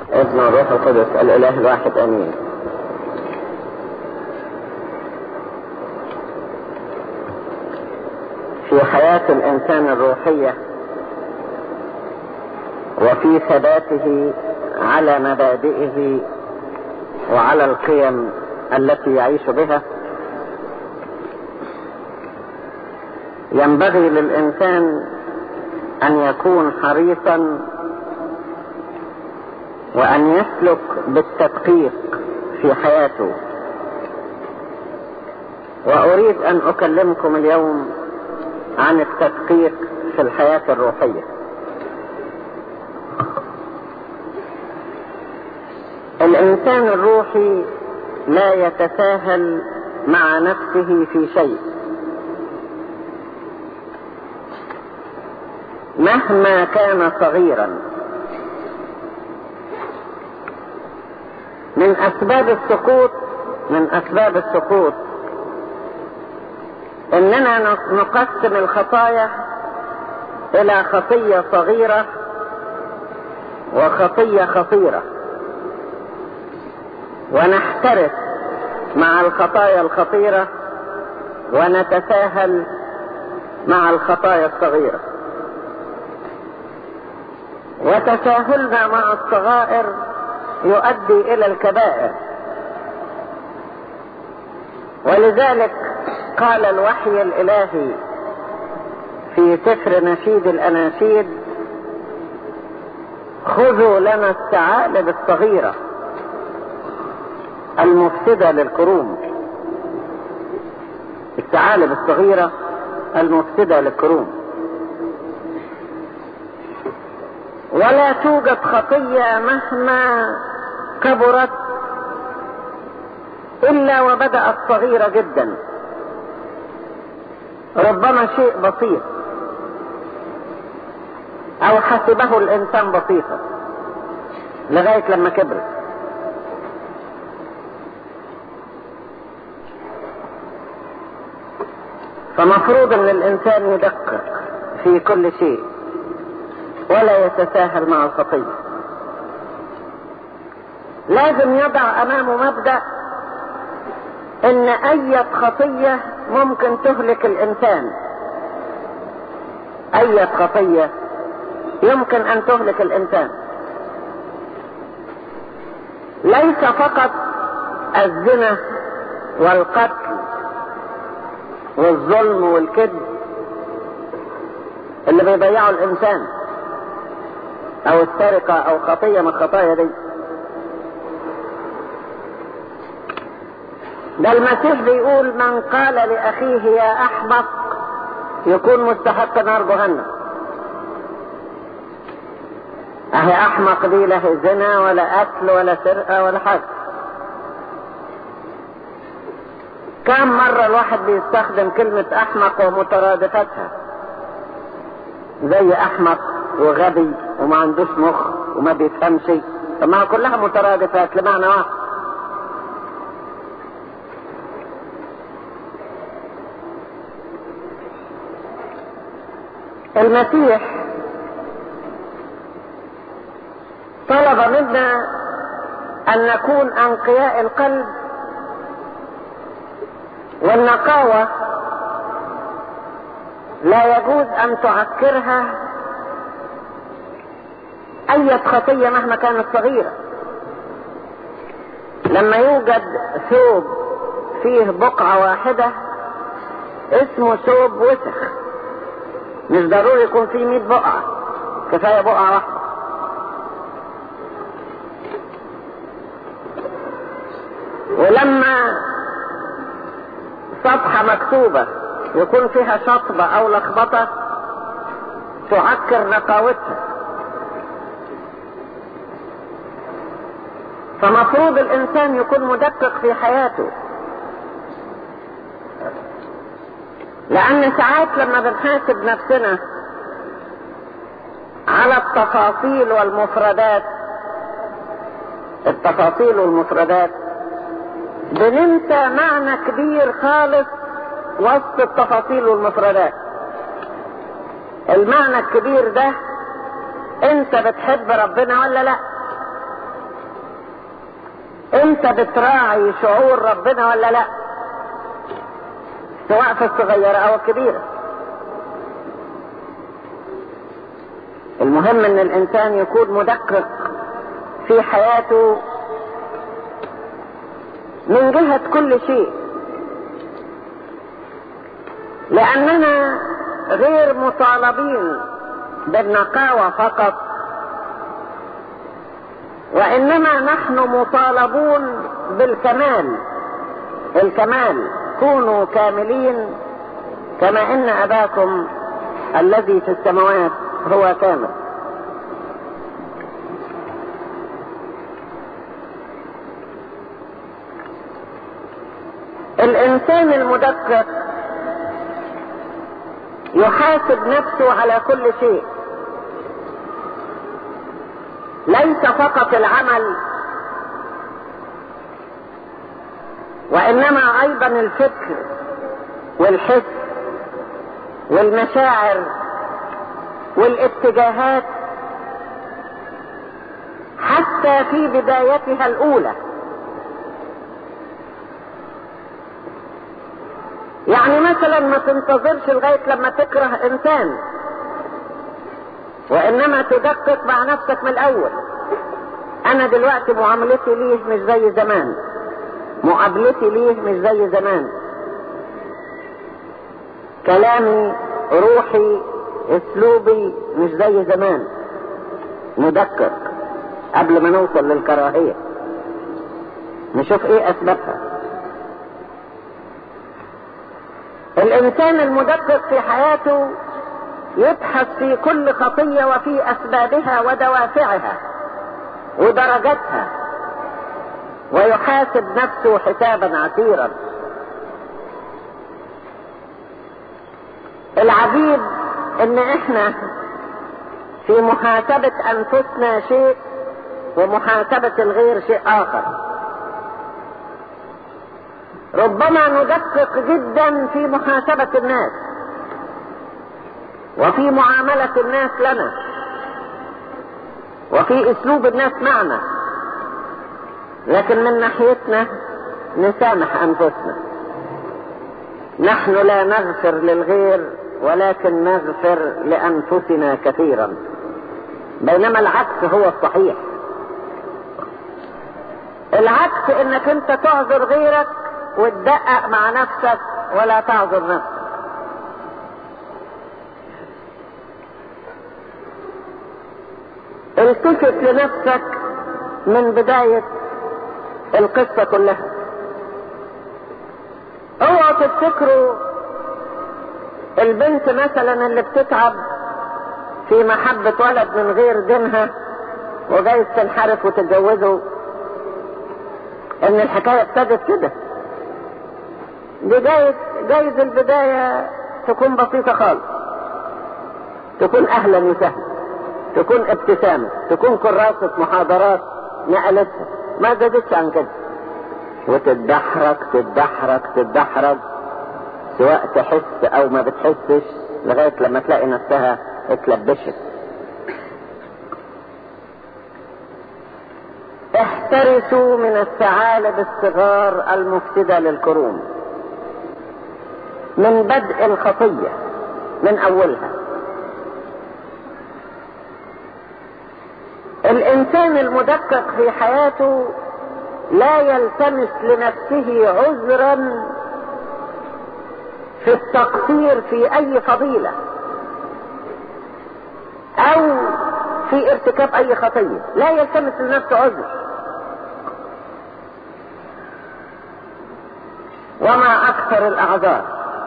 ابن الروح القدس الاله الواحد امين في حياة الانسان الروحية وفي ثباته على مبادئه وعلى القيم التي يعيش بها ينبغي للانسان ان يكون حريصا وان يسلك بالتدقيق في حياته واريد ان اكلمكم اليوم عن التدقيق في الحياة الروحية الانسان الروحي لا يتساهل مع نفسه في شيء مهما كان صغيرا من اسباب السقوط من اسباب السقوط اننا نقسم الخطايا الى خطية صغيرة وخطية خطيرة ونحترس مع الخطايا الخطيرة ونتساهل مع الخطايا الصغيرة وتساهلنا مع الصغائر يؤدي الى الكبائر ولذلك قال الوحي الالهي في سفر نشيد الاناشيد خذوا لنا الثعالب الصغيرة المفسدة للكروم الثعالب الصغيرة المفسدة للكروم ولا توجد خطية مهما كبرت إلا وبدأت صغيرة جدا ربما شيء بسيط أو حسبه الإنسان بسيطا لغاية لما كبرت فمفروض ان الانسان يدقق في كل شيء ولا يتساهل مع الخطية لازم يضع امامه مبدأ ان اي خطية ممكن تهلك الانسان اي خطية يمكن ان تهلك الانسان ليس فقط الزنا والقتل والظلم والكذب اللي بيضيعوا الانسان او السرقة او خطية من الخطايا دي ده المسيح بيقول من قال لاخيه يا احمق يكون مستحق نار جهنم اهي احمق دي لا زنا ولا قتل ولا سرقة ولا حاجة كم مرة الواحد بيستخدم كلمة احمق ومترادفتها زي احمق وغبي وما عندوش مخ وما بيفهمش طب ما كلها مترادفات لمعنى واحد المسيح طلب منا ان نكون انقياء القلب والنقاوة لا يجوز ان تعكرها اي خطية مهما كانت صغيرة لما يوجد ثوب فيه بقعة واحدة اسمه ثوب وسخ مش ضروري يكون فيه 100 بقعة كفاية بقعة واحدة ولما صفحة مكتوبة يكون فيها شطبة او لخبطة تعكر نقاوتها فمفروض الانسان يكون مدقق في حياته لان ساعات لما بنحاسب نفسنا على التفاصيل والمفردات التفاصيل والمفردات بننسى معنى كبير خالص وسط التفاصيل والمفردات المعنى الكبير ده انت بتحب ربنا ولا لا انت بتراعي شعور ربنا ولا لا سواء في الصغيرة او الكبيرة المهم ان الانسان يكون مدقق في حياته من جهة كل شيء لاننا غير مطالبين بالنقاوة فقط وانما نحن مطالبون بالكمال الكمال كونوا كاملين كما ان اباكم الذي في السماوات هو كامل الانسان المدقق يحاسب نفسه على كل شيء ليس فقط العمل وانما ايضا الفكر والحس والمشاعر والاتجاهات حتى في بدايتها الاولى يعني مثلا ما تنتظرش لغايه لما تكره انسان وانما تدقق مع نفسك من الاول انا دلوقتي معاملتي ليه مش زي زمان مقابلتي ليه مش زي زمان كلامي روحي اسلوبي مش زي زمان ندقق قبل ما نوصل للكراهية نشوف ايه اسبابها الانسان المدقق في حياته يبحث في كل خطية وفي اسبابها ودوافعها ودرجاتها ويحاسب نفسه حسابا عسيرا العجيب ان احنا في محاسبة انفسنا شيء ومحاسبة الغير شيء اخر ربما ندقق جدا في محاسبة الناس وفي معاملة الناس لنا وفي اسلوب الناس معنا لكن من ناحيتنا نسامح انفسنا نحن لا نغفر للغير ولكن نغفر لانفسنا كثيرا بينما العكس هو الصحيح العكس انك انت تعذر غيرك وتدقق مع نفسك ولا تعذر نفسك التفت لنفسك من بداية القصة كلها اوعوا تفتكروا البنت مثلا اللي بتتعب في محبة ولد من غير دينها وجايز تنحرف وتتجوزه ان الحكاية ابتدت كده دي جايز جايز البداية تكون بسيطة خالص تكون اهلا وسهلا تكون ابتسامة تكون كراسة محاضرات نقلتها ما زادتش عن كده وتتدحرج تتدحرج تتدحرج سواء تحس او ما بتحسش لغاية لما تلاقي نفسها اتلبشت احترسوا من الثعالب الصغار المفسدة للكروم من بدء الخطية من اولها الانسان المدقق في حياته لا يلتمس لنفسه عذرا في التقصير في اي فضيلة او في ارتكاب اي خطية لا يلتمس لنفسه عذر وما اكثر الاعذار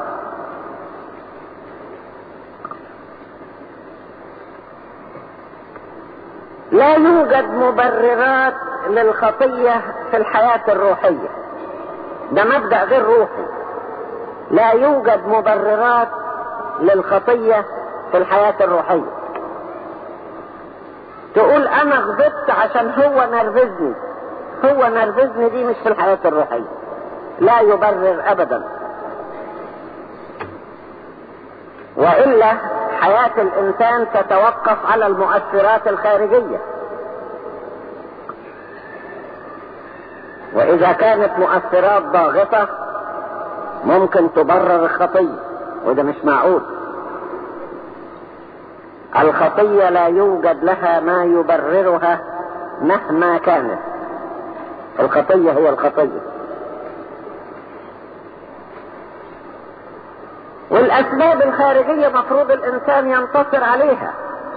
لا يوجد مبررات للخطية في الحياة الروحية ده مبدأ غير روحي لا يوجد مبررات للخطية في الحياة الروحية تقول انا غضبت عشان هو نرفزني هو نرفزني دي مش في الحياة الروحية لا يبرر ابدا والا حياة الانسان تتوقف على المؤثرات الخارجية واذا كانت مؤثرات ضاغطة ممكن تبرر الخطية وده مش معقول الخطية لا يوجد لها ما يبررها مهما كانت الخطية هي الخطية والاسباب الخارجية مفروض الانسان ينتصر عليها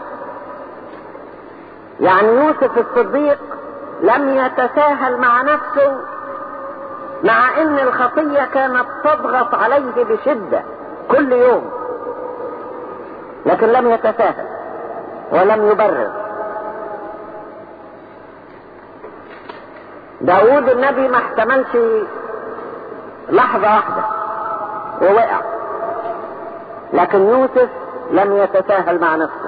يعني يوسف الصديق لم يتساهل مع نفسه مع ان الخطية كانت تضغط عليه بشدة كل يوم لكن لم يتساهل ولم يبرر داود النبي ما احتملش لحظة واحدة ووقع لكن يوسف لم يتساهل مع نفسه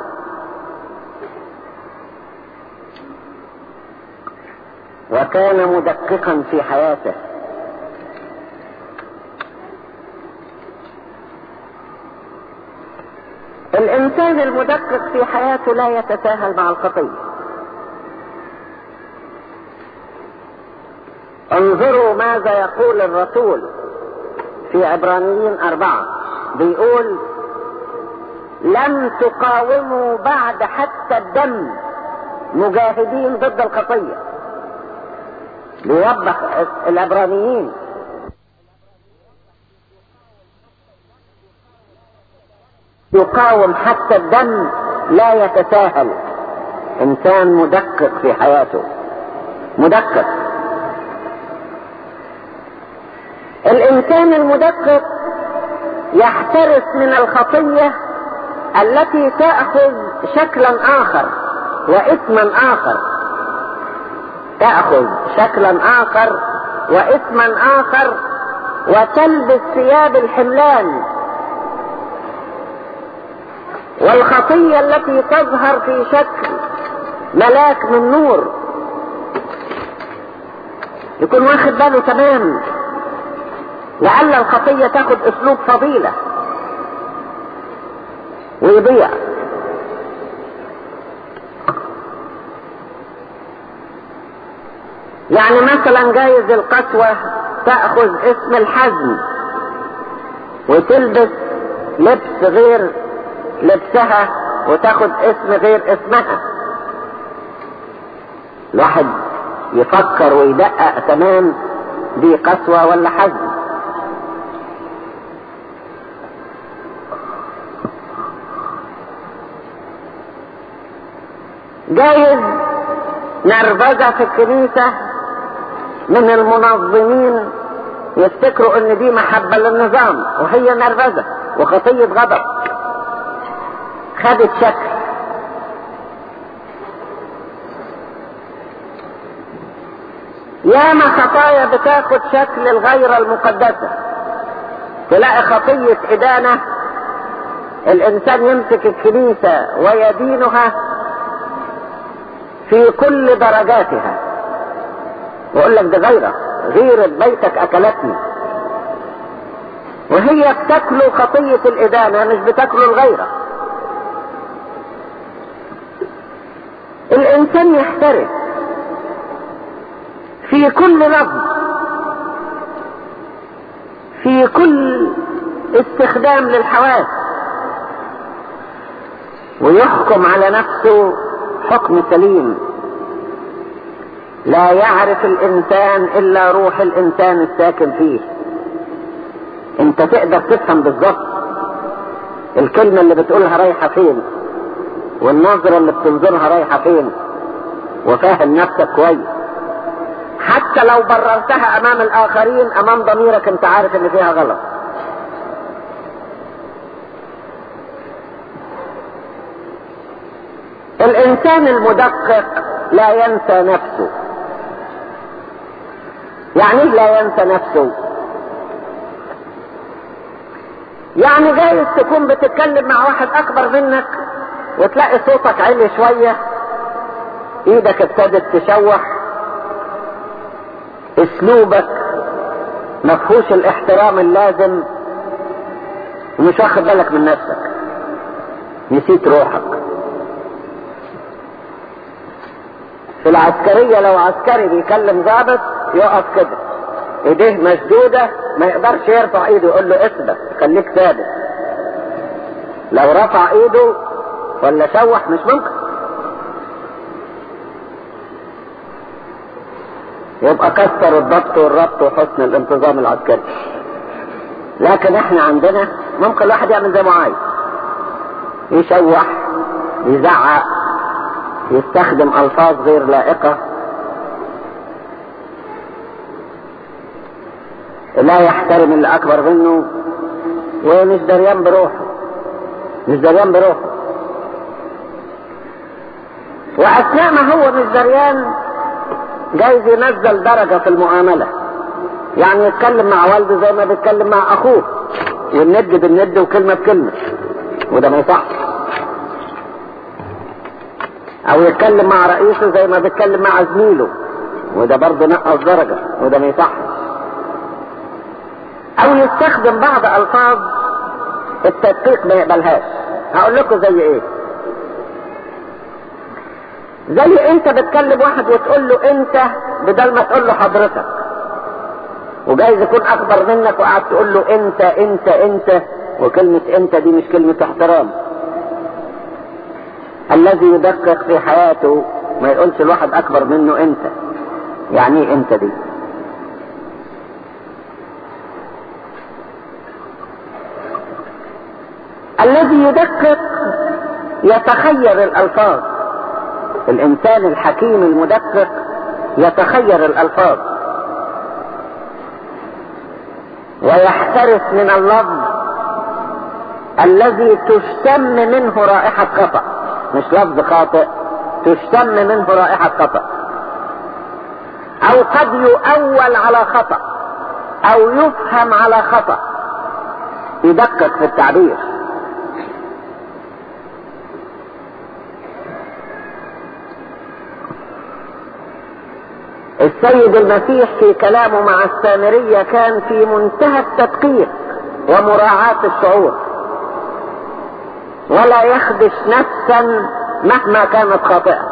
وكان مدققا في حياته الانسان المدقق في حياته لا يتساهل مع الخطيه انظروا ماذا يقول الرسول في عبرانيين أربعة بيقول لم تقاوموا بعد حتى الدم مجاهدين ضد الخطية بيوضح العبرانيين يقاوم حتى الدم لا يتساهل انسان مدقق في حياته مدقق الانسان المدقق يحترس من الخطية التي تأخذ شكلا اخر واثما اخر تأخذ شكلا اخر واثما اخر وتلبس ثياب الحملان والخطية التي تظهر في شكل ملاك من نور يكون واخد باله تمام لعل الخطية تاخد اسلوب فضيلة ويضيع يعني مثلا جايز القسوة تأخذ اسم الحزم وتلبس لبس غير لبسها وتاخد اسم غير اسمها الواحد يفكر ويدقق تمام دي قسوة ولا حزم جايز نرفزة في الكنيسة من المنظمين يفتكروا ان دي محبة للنظام وهي نرفزة وخطية غضب خدت شكل ياما خطايا بتاخد شكل الغيرة المقدسة تلاقي خطية إدانة الإنسان يمسك الكنيسة ويدينها في كل درجاتها ويقول لك ده غيرة غيرة بيتك أكلتني وهي بتاكله خطية الإدانة مش بتاكله الغيرة الإنسان يحترس في كل لفظ في كل استخدام للحواس ويحكم على نفسه حكم سليم لا يعرف الانسان الا روح الانسان الساكن فيه انت تقدر تفهم بالظبط الكلمة اللي بتقولها رايحة فين والنظرة اللي بتنظرها رايحة فين وفاهم نفسك كويس حتى لو بررتها امام الاخرين امام ضميرك انت عارف ان فيها غلط الانسان المدقق لا ينسى نفسه يعني لا ينسى نفسه يعني جايز تكون بتتكلم مع واحد اكبر منك وتلاقي صوتك عالي شوية ايدك ابتدت تشوح اسلوبك مفهوش الاحترام اللازم ومش واخد بالك من نفسك نسيت روحك في العسكرية لو عسكري بيكلم ضابط يقف كده ايديه مشدودة ما يقدرش يرفع ايده يقول له اثبت خليك ثابت لو رفع ايده ولا شوح مش ممكن يبقى كسر الضبط والربط وحسن الانتظام العسكري لكن احنا عندنا ممكن الواحد يعمل زي ما عايز يشوح يزعق يستخدم الفاظ غير لائقة لا يحترم اللي اكبر منه ومش دريان بروحه مش دريان بروحه واثناء ما هو مش دريان جايز ينزل درجة في المعاملة يعني يتكلم مع والده زي ما بيتكلم مع اخوه والند بالند وكلمة بكلمة وده ما يصحش او يتكلم مع رئيسه زي ما بيتكلم مع زميله وده برضه نقص درجة وده ما يصحش او يستخدم بعض الفاظ التدقيق ما يقبلهاش هقول لكم زي ايه زي انت بتكلم واحد وتقول له انت بدل ما تقول له حضرتك وجايز يكون اكبر منك وقعد تقول له انت انت انت وكلمة انت دي مش كلمة احترام الذي يدقق في حياته ما يقولش الواحد اكبر منه انت يعني ايه انت دي الذي يدقق يتخير الالفاظ الانسان الحكيم المدقق يتخير الالفاظ ويحترس من اللفظ الذي تشتم منه رائحة خطأ مش لفظ خاطئ تشتم منه رائحة خطأ او قد يؤول على خطأ او يفهم على خطأ يدقق في التعبير السيد المسيح في كلامه مع السامرية كان في منتهى التدقيق ومراعاة الشعور ولا يخدش نفسا مهما كانت خاطئة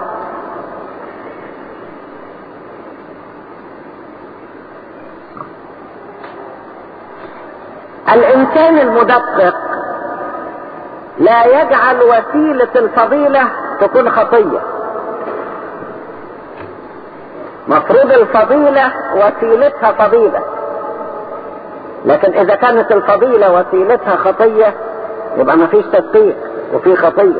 الانسان المدقق لا يجعل وسيلة الفضيلة تكون خطيه مفروض الفضيلة وسيلتها فضيلة لكن اذا كانت الفضيلة وسيلتها خطية يبقى ما فيش تدقيق وفي خطية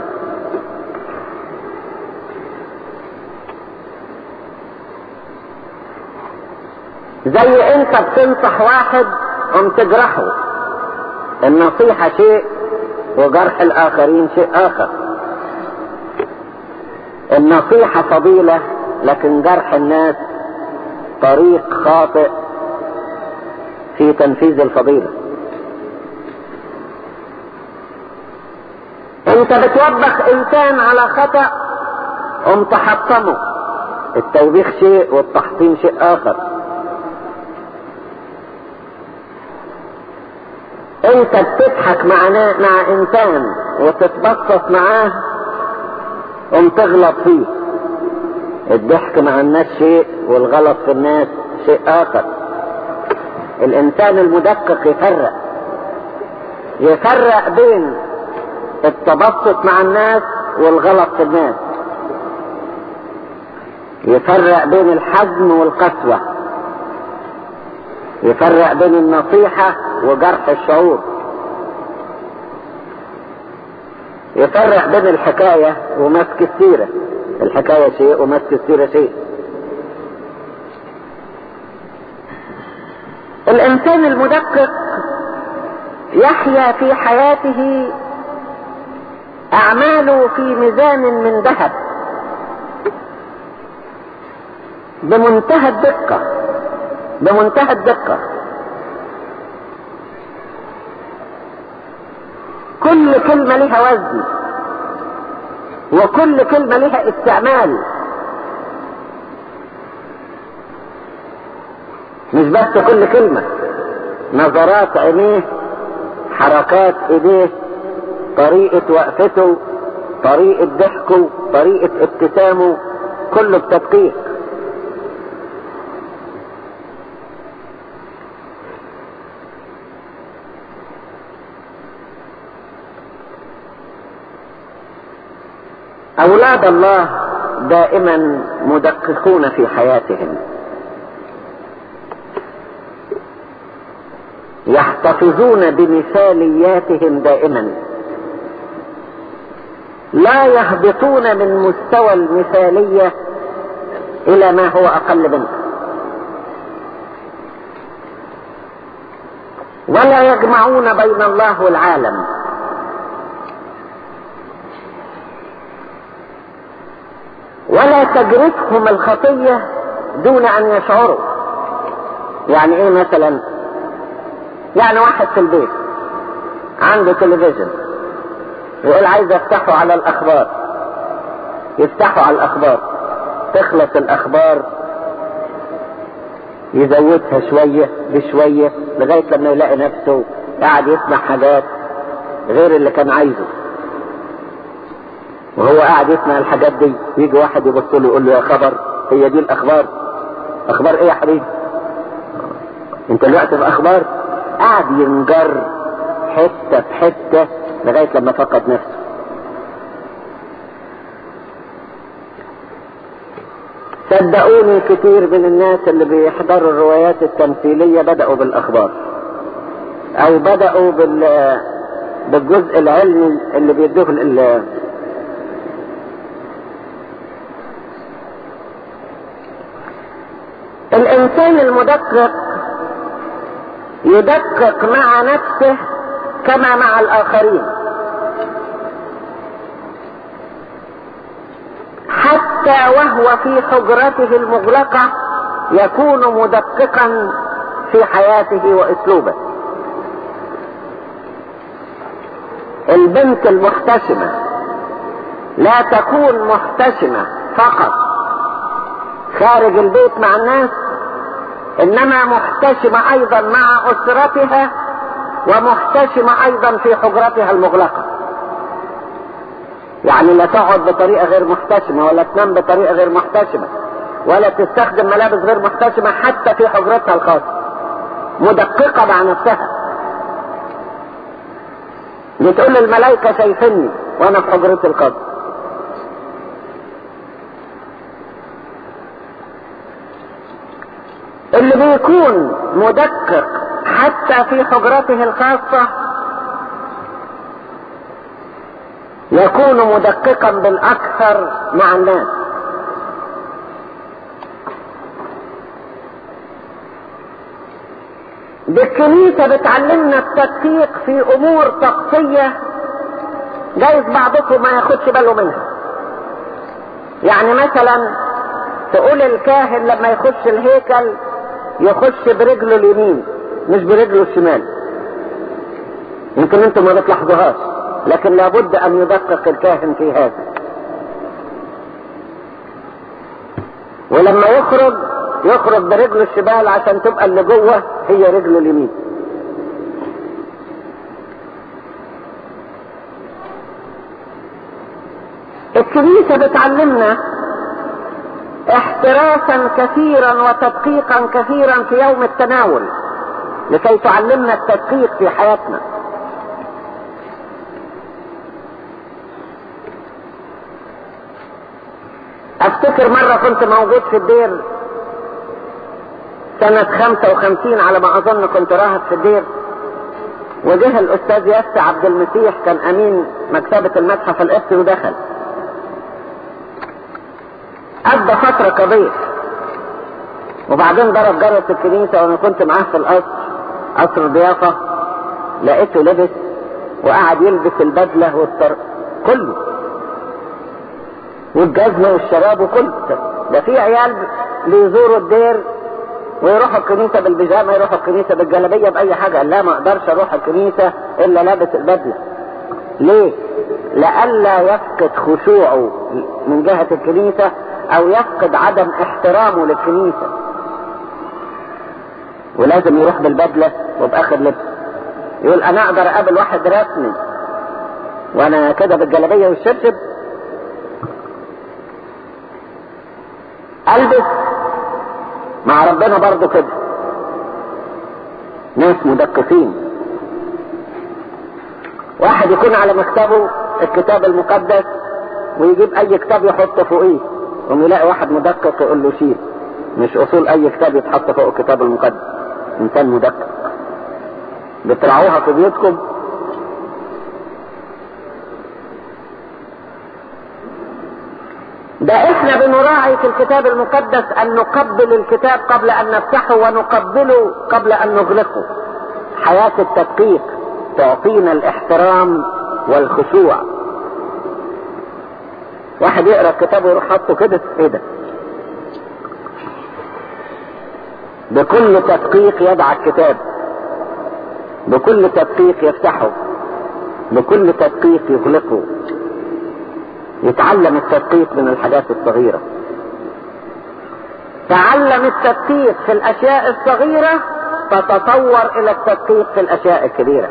زي انت بتنصح واحد قم تجرحه النصيحة شيء وجرح الاخرين شيء اخر النصيحة فضيلة لكن جرح الناس طريق خاطئ في تنفيذ الفضيلة انت بتوبخ انسان على خطأ قم تحطمه التوبيخ شيء والتحطيم شيء اخر انت بتضحك مع مع انسان وتتبسط معاه قم تغلط فيه الضحك مع الناس شيء والغلط في الناس شيء اخر الانسان المدقق يفرق يفرق بين التبسط مع الناس والغلط في الناس يفرق بين الحزم والقسوة يفرق بين النصيحة وجرح الشعور يفرق بين الحكاية ومسك السيرة الحكاية شيء ومسك السيرة شيء الانسان المدقق يحيا في حياته اعماله في ميزان من ذهب بمنتهى الدقة بمنتهى الدقة كل كلمة لها وزن وكل كلمة لها استعمال مش بس كل كلمة نظرات عينيه حركات ايديه طريقة وقفته طريقة ضحكه طريقة ابتسامه كله بتدقيق أولاد الله دائما مدققون في حياتهم يحتفظون بمثالياتهم دائما لا يهبطون من مستوى المثالية إلى ما هو أقل منه ولا يجمعون بين الله والعالم ولا تجرفهم الخطية دون أن يشعروا يعني إيه مثلا يعني واحد في البيت عنده تلفزيون يقول عايز يفتحه على الأخبار يفتحوا على الأخبار تخلص الأخبار يزودها شوية بشوية لغاية لما يلاقي نفسه قاعد يسمع حاجات غير اللي كان عايزه وهو قاعد يسمع الحاجات دي يجي واحد يبص له يقول له يا خبر هي دي الاخبار اخبار ايه يا حبيبي انت دلوقتي في اخبار قاعد ينجر حته بحته لغايه لما فقد نفسه صدقوني كتير من الناس اللي بيحضروا الروايات التمثيليه بداوا بالاخبار او بداوا بال بالجزء العلمي اللي بيدوه ال- الانسان المدقق يدقق مع نفسه كما مع الاخرين حتى وهو في حجرته المغلقة يكون مدققا في حياته واسلوبه البنت المحتشمة لا تكون محتشمة فقط خارج البيت مع الناس انما محتشمة ايضا مع اسرتها ومحتشمة ايضا في حجرتها المغلقة يعني لا تقعد بطريقة غير محتشمة ولا تنام بطريقة غير محتشمة ولا تستخدم ملابس غير محتشمة حتى في حجرتها الخاصة مدققة مع نفسها بتقول الملائكة شايفيني وانا في حجرتي الخاصة اللي بيكون مدقق حتى في حجرته الخاصة يكون مدققا بالاكثر مع الناس دي الكنيسة بتعلمنا التدقيق في امور طقسية جايز بعضكم ما ياخدش باله منها يعني مثلا تقول الكاهن لما يخش الهيكل يخش برجله اليمين مش برجله الشمال يمكن انتم ما بتلاحظوهاش لكن لابد ان يدقق الكاهن في هذا ولما يخرج يخرج برجله الشمال عشان تبقى اللي جوه هي رجله اليمين الكنيسة بتعلمنا احتراسا كثيرا وتدقيقا كثيرا في يوم التناول لكي تعلمنا التدقيق في حياتنا افتكر مرة كنت موجود في الدير سنة خمسة وخمسين على ما اظن كنت راهب في الدير وجه الاستاذ ياسر عبد المسيح كان امين مكتبة المتحف القبطي ودخل قضى فترة كبير وبعدين ضرب جرس الكنيسة وانا كنت معاه في القصر قصر الضيافة لقيته لبس وقعد يلبس البدلة والطر كله والجزمة والشراب وكله ده في عيال بيزوروا الدير ويروحوا الكنيسة بالبيجامة يروحوا الكنيسة بالجلابية بأي حاجة قال لا ما اقدرش اروح الكنيسة الا لابس البدلة ليه؟ لئلا يفقد خشوعه من جهة الكنيسة او يفقد عدم احترامه للكنيسة ولازم يروح بالبدلة وباخر لبس يقول انا اقدر اقابل واحد رسمي وانا كده بالجلابية والشبشب البس مع ربنا برضو كده ناس مدققين واحد يكون على مكتبه الكتاب المقدس ويجيب اي كتاب يحطه فوقيه يقوم يلاقي واحد مدقق يقول له شيل مش اصول اي كتاب يتحط فوق الكتاب المقدس انسان مدقق بترعوها في بيوتكم ده احنا بنراعي في الكتاب المقدس ان نقبل الكتاب قبل ان نفتحه ونقبله قبل ان نغلقه حياة التدقيق تعطينا الاحترام والخشوع واحد يقرا الكتاب ويروح حاطه كده ايه ده بكل تدقيق يضع الكتاب بكل تدقيق يفتحه بكل تدقيق يغلقه يتعلم التدقيق من الحاجات الصغيرة تعلم التدقيق في الاشياء الصغيرة تتطور الى التدقيق في الاشياء الكبيرة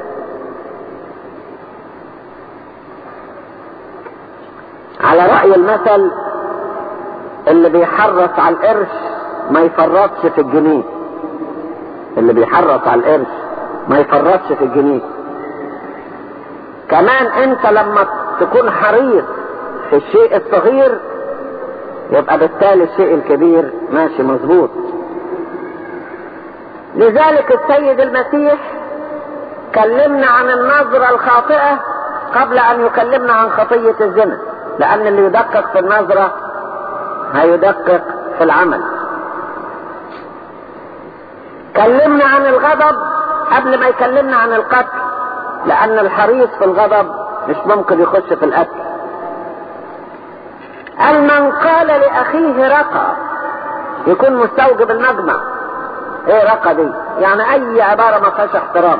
على رأي المثل اللي بيحرص على القرش ما يفرطش في الجنيه اللي بيحرص على القرش ما يفرطش في الجنيه كمان انت لما تكون حريص في الشيء الصغير يبقى بالتالي الشيء الكبير ماشي مظبوط لذلك السيد المسيح كلمنا عن النظرة الخاطئة قبل ان يكلمنا عن خطية الزنا لان اللي يدقق في النظرة هيدقق في العمل كلمنا عن الغضب قبل ما يكلمنا عن القتل لان الحريص في الغضب مش ممكن يخش في القتل قال من قال لاخيه رقى يكون مستوجب المجمع ايه رقى دي يعني اي عبارة ما فيهاش احترام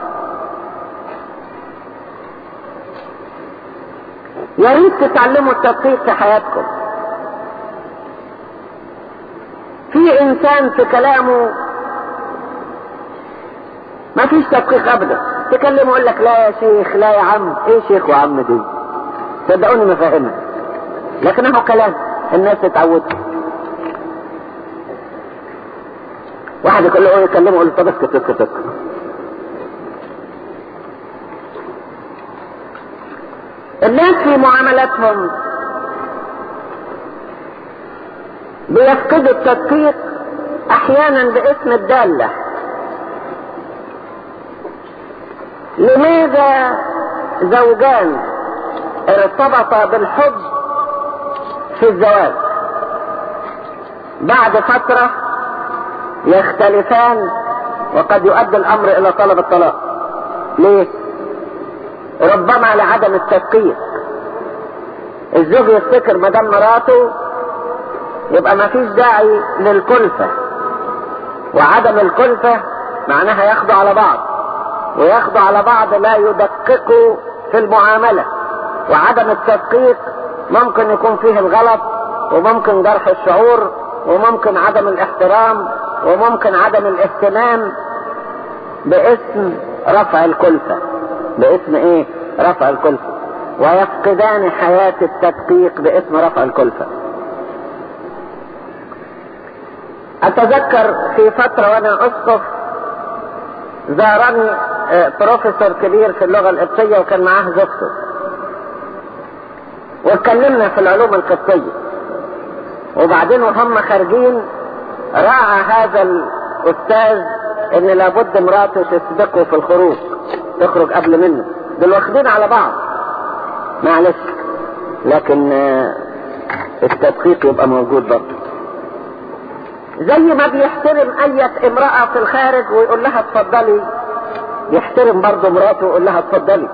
يا ريت تتعلموا التدقيق في حياتكم في انسان في كلامه ما فيش تدقيق ابدا تكلمه يقول لك لا يا شيخ لا يا عم ايه شيخ وعم دي صدقوني ما فاهمها لكنه كلام الناس اتعودت واحد يقول له يكلمه يقول له طب اسكت اسكت اسكت الناس في معاملاتهم بيفقدوا التدقيق احيانا باسم الدالة لماذا زوجان ارتبطا بالحب في الزواج بعد فترة يختلفان وقد يؤدي الامر الى طلب الطلاق ليه ربما لعدم التدقيق الزوج يفتكر ما دام مراته يبقى ما فيش داعي للكلفة وعدم الكلفة معناها ياخدوا على بعض وياخدوا على بعض لا يدققوا في المعاملة وعدم التدقيق ممكن يكون فيه الغلط وممكن جرح الشعور وممكن عدم الاحترام وممكن عدم الاهتمام باسم رفع الكلفة باسم ايه رفع الكلفة ويفقدان حياة التدقيق باسم رفع الكلفة اتذكر في فترة وانا اسقف زارني بروفيسور كبير في اللغة القبطية وكان معاه زوجته واتكلمنا في العلوم القبطية وبعدين وهم خارجين راعى هذا الاستاذ ان لابد مراته تسبقه في الخروج تخرج قبل منه دول واخدين على بعض معلش لكن التدقيق يبقى موجود برضه زي ما بيحترم اية امرأة في الخارج ويقول لها اتفضلي يحترم برضه مراته ويقول لها اتفضلي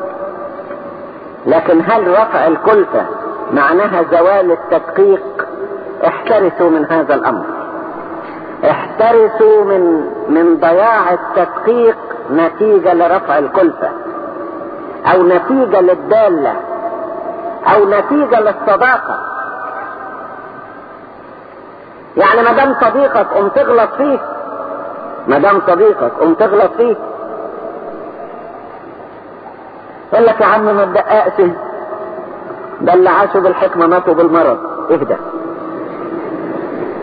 لكن هل رفع الكلفة معناها زوال التدقيق احترسوا من هذا الامر احترسوا من من ضياع التدقيق نتيجة لرفع الكلفة او نتيجة للدالة او نتيجة للصداقة يعني ما دام صديقك قم تغلط فيه ما دام صديقك قم تغلط فيه يقول لك يا عم ما تدققش ده اللي عاشوا بالحكمة ماتوا بالمرض اهدى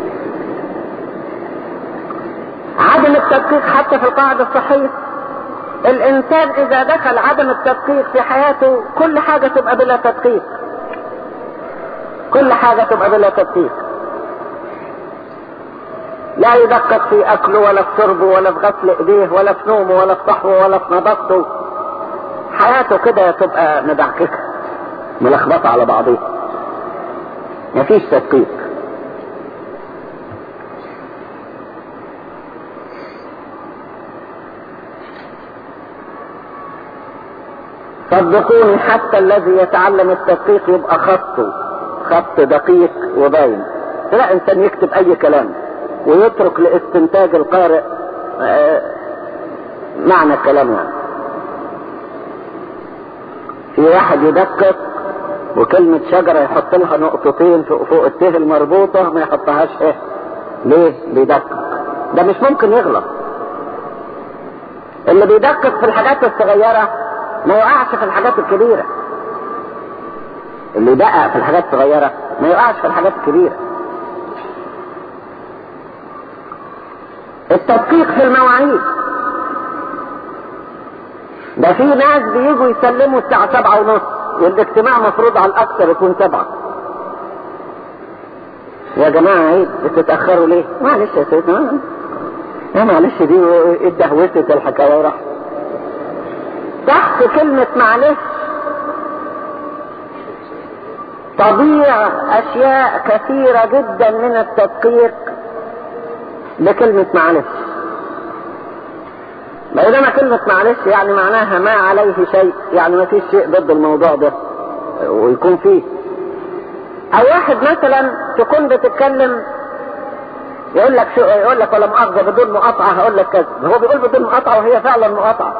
التدقيق حتى في القاعدة الصحية الانسان اذا دخل عدم التدقيق في حياته كل حاجة تبقى بلا تدقيق كل حاجة تبقى بلا تدقيق لا يدقق في اكله ولا في شربه ولا في غسل ايديه ولا في نومه ولا في صحوه ولا في نظافته حياته كده تبقى مدعككه ملخبطه على بعضيها مفيش تدقيق صدقوني حتى الذي يتعلم التدقيق يبقى خطه خط دقيق وباين لا انسان يكتب اي كلام ويترك لاستنتاج القارئ معنى الكلام يعني في واحد يدقق وكلمة شجرة يحط لها نقطتين فوق, فوق الته المربوطة ما يحطهاش ايه ليه بيدقق ده مش ممكن يغلط اللي بيدقق في الحاجات الصغيرة ما يقعش في الحاجات الكبيرة اللي يدقق في الحاجات الصغيرة ما يقعش في الحاجات الكبيرة التدقيق في المواعيد ده في ناس بيجوا يسلموا الساعة سبعة ونص والاجتماع مفروض على الأكثر يكون سبعة يا جماعة عيب بتتأخروا ليه؟ معلش يا سيدنا يا معلش دي اتدهوست الحكاية وراح تحت كلمة معلش تضيع أشياء كثيرة جدا من التدقيق بكلمة معلش بينما كلمة معلش يعني معناها ما عليه شيء يعني ما فيش شيء ضد الموضوع ده ويكون فيه او واحد مثلا تكون بتتكلم يقول لك شو يقول لك ولا مؤاخذة بدون مقاطعة هقول لك كذا هو بيقول بدون مقاطعة وهي فعلا مقاطعة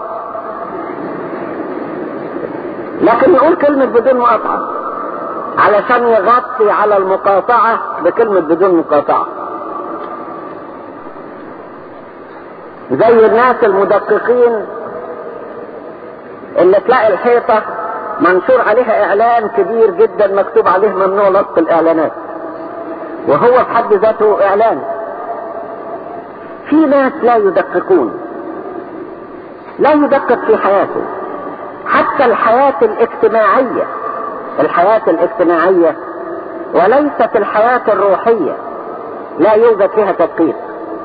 لكن يقول كلمة بدون مقاطعة علشان يغطي على المقاطعة بكلمة بدون مقاطعة زي الناس المدققين اللي تلاقي الحيطة منشور عليها اعلان كبير جدا مكتوب عليه ممنوع لصق الاعلانات وهو في حد ذاته اعلان في ناس لا يدققون لا يدقق في حياته حتى الحياة الاجتماعية الحياة الاجتماعية وليست الحياة الروحية لا يوجد فيها تدقيق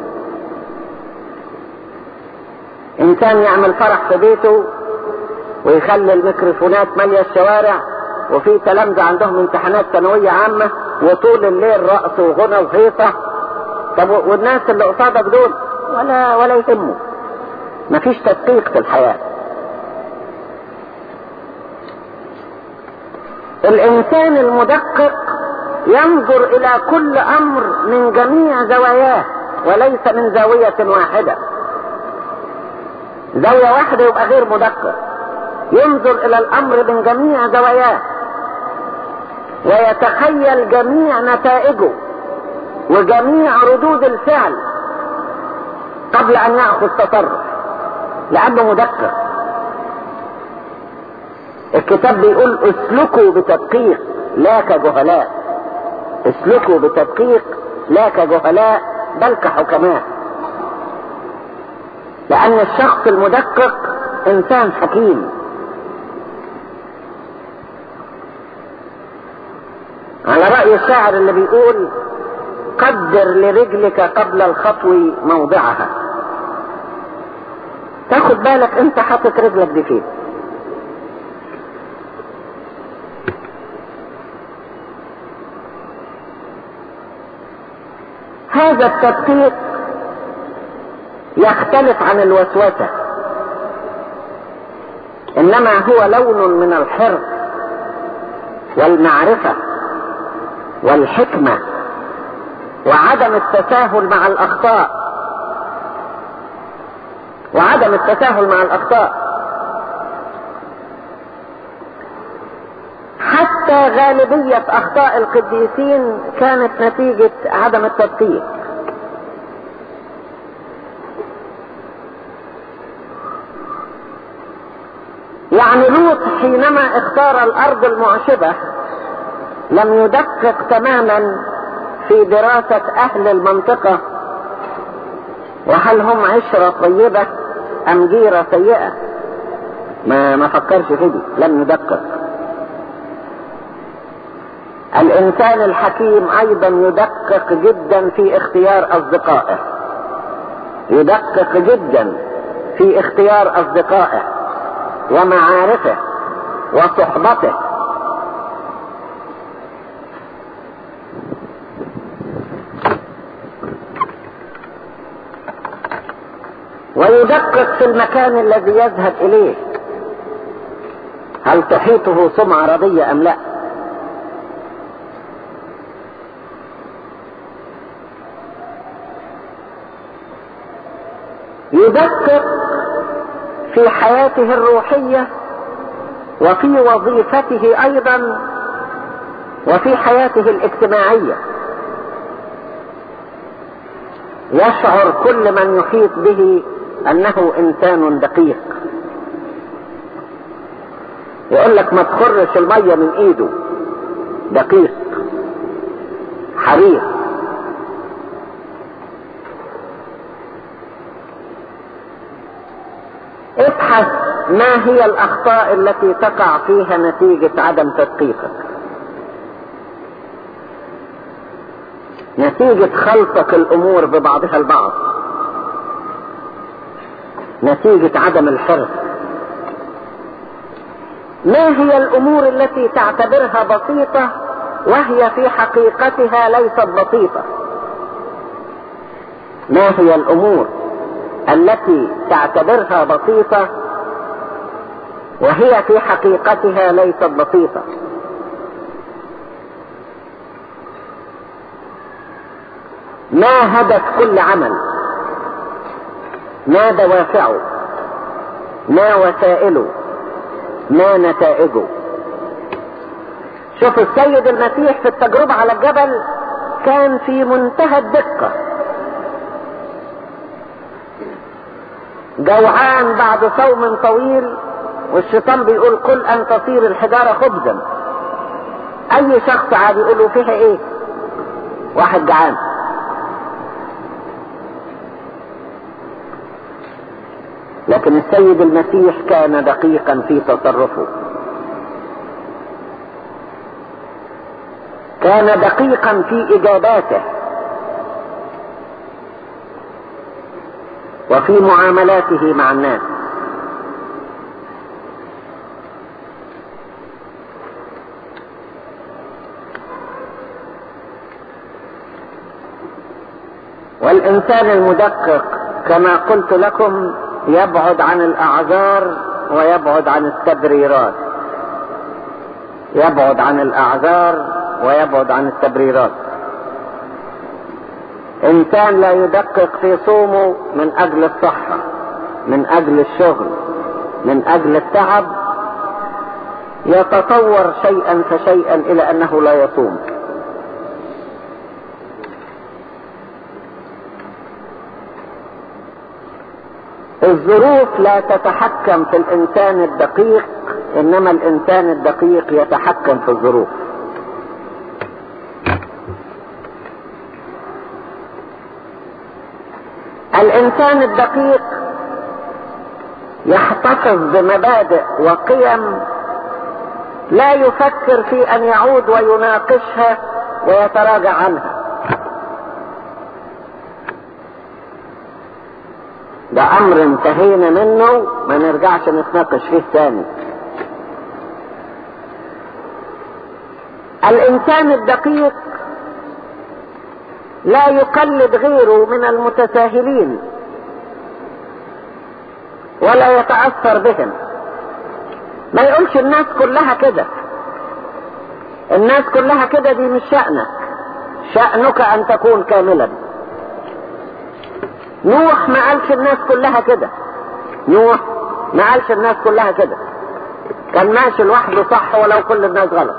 انسان يعمل فرح في بيته ويخلي الميكروفونات مالية الشوارع وفي تلامذة عندهم امتحانات ثانوية عامة وطول الليل رقص وغنى وهيصة طب والناس اللي قصادك دول ولا ولا يهموا مفيش تدقيق في الحياة الانسان المدقق ينظر الى كل امر من جميع زواياه وليس من زاوية واحدة زاوية واحدة يبقى غير مدقق ينظر الى الامر من جميع زواياه ويتخيل جميع نتائجه وجميع ردود الفعل قبل ان يأخذ تصرف لانه مدقق الكتاب بيقول اسلكوا بتدقيق لا كجهلاء اسلكوا بتدقيق لا كجهلاء بل كحكماء لان الشخص المدقق انسان حكيم على رأي الشاعر اللي بيقول قدر لرجلك قبل الخطو موضعها تاخد بالك انت حاطط رجلك دي فين هذا التدقيق يختلف عن الوسوسة انما هو لون من الحرص والمعرفة والحكمة وعدم التساهل مع الاخطاء وعدم التساهل مع الاخطاء حتى غالبية اخطاء القديسين كانت نتيجة عدم التدقيق يعني لوط حينما اختار الارض المعشبة لم يدقق تماما في دراسة اهل المنطقة وهل هم عشرة طيبة ام جيرة سيئة ما ما فكرش في دي لم يدقق الانسان الحكيم ايضا يدقق جدا في اختيار اصدقائه يدقق جدا في اختيار اصدقائه ومعارفه وصحبته ويدقق في المكان الذي يذهب اليه هل تحيطه سمعة رضية ام لا يدقق في حياته الروحية وفي وظيفته ايضا وفي حياته الاجتماعية يشعر كل من يحيط به انه انسان دقيق يقول لك ما تخرش المية من ايده دقيق حريص ابحث ما هي الاخطاء التي تقع فيها نتيجة عدم تدقيقك نتيجة خلطك الامور ببعضها البعض نتيجة عدم الحرص ما هي الامور التي تعتبرها بسيطة وهي في حقيقتها ليست بسيطة ما هي الامور التي تعتبرها بسيطة وهي في حقيقتها ليست بسيطة ما هدف كل عمل ما دوافعه ما وسائله ما نتائجه شوف السيد المسيح في التجربة على الجبل كان في منتهى الدقة جوعان بعد صوم طويل والشيطان بيقول قل ان تصير الحجارة خبزا اي شخص عادي يقول له فيها ايه واحد جعان لكن السيد المسيح كان دقيقا في تصرفه كان دقيقا في اجاباته وفي معاملاته مع الناس والانسان المدقق كما قلت لكم يبعد عن الاعذار ويبعد عن التبريرات يبعد عن الاعذار ويبعد عن التبريرات انسان لا يدقق في صومه من اجل الصحة من اجل الشغل من اجل التعب يتطور شيئا فشيئا الى انه لا يصوم الظروف لا تتحكم في الانسان الدقيق انما الانسان الدقيق يتحكم في الظروف الانسان الدقيق يحتفظ بمبادئ وقيم لا يفكر في ان يعود ويناقشها ويتراجع عنها ده امر انتهينا منه ما نرجعش نتناقش فيه تاني الانسان الدقيق لا يقلد غيره من المتساهلين ولا يتأثر بهم ما يقولش الناس كلها كده الناس كلها كده دي مش شأنك شأنك ان تكون كاملا نوح ما قالش الناس كلها كده نوح ما قالش الناس كلها كده كان ماشي لوحده صح ولو كل الناس غلط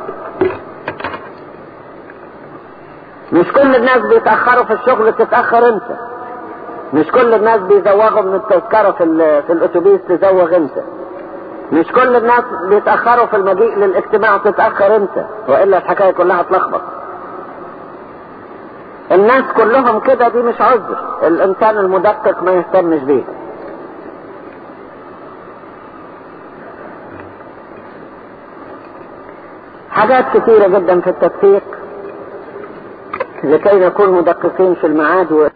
مش كل الناس بيتأخروا في الشغل تتأخر انت مش كل الناس بيزوغوا من التذكرة في, في الاتوبيس تزوغ انت مش كل الناس بيتأخروا في المجيء للاجتماع تتأخر انت وإلا الحكاية كلها تلخبط الناس كلهم كده دي مش عذر الانسان المدقق ما يهتمش بيه حاجات كثيرة جدا في التدقيق لكي نكون مدققين في الميعاد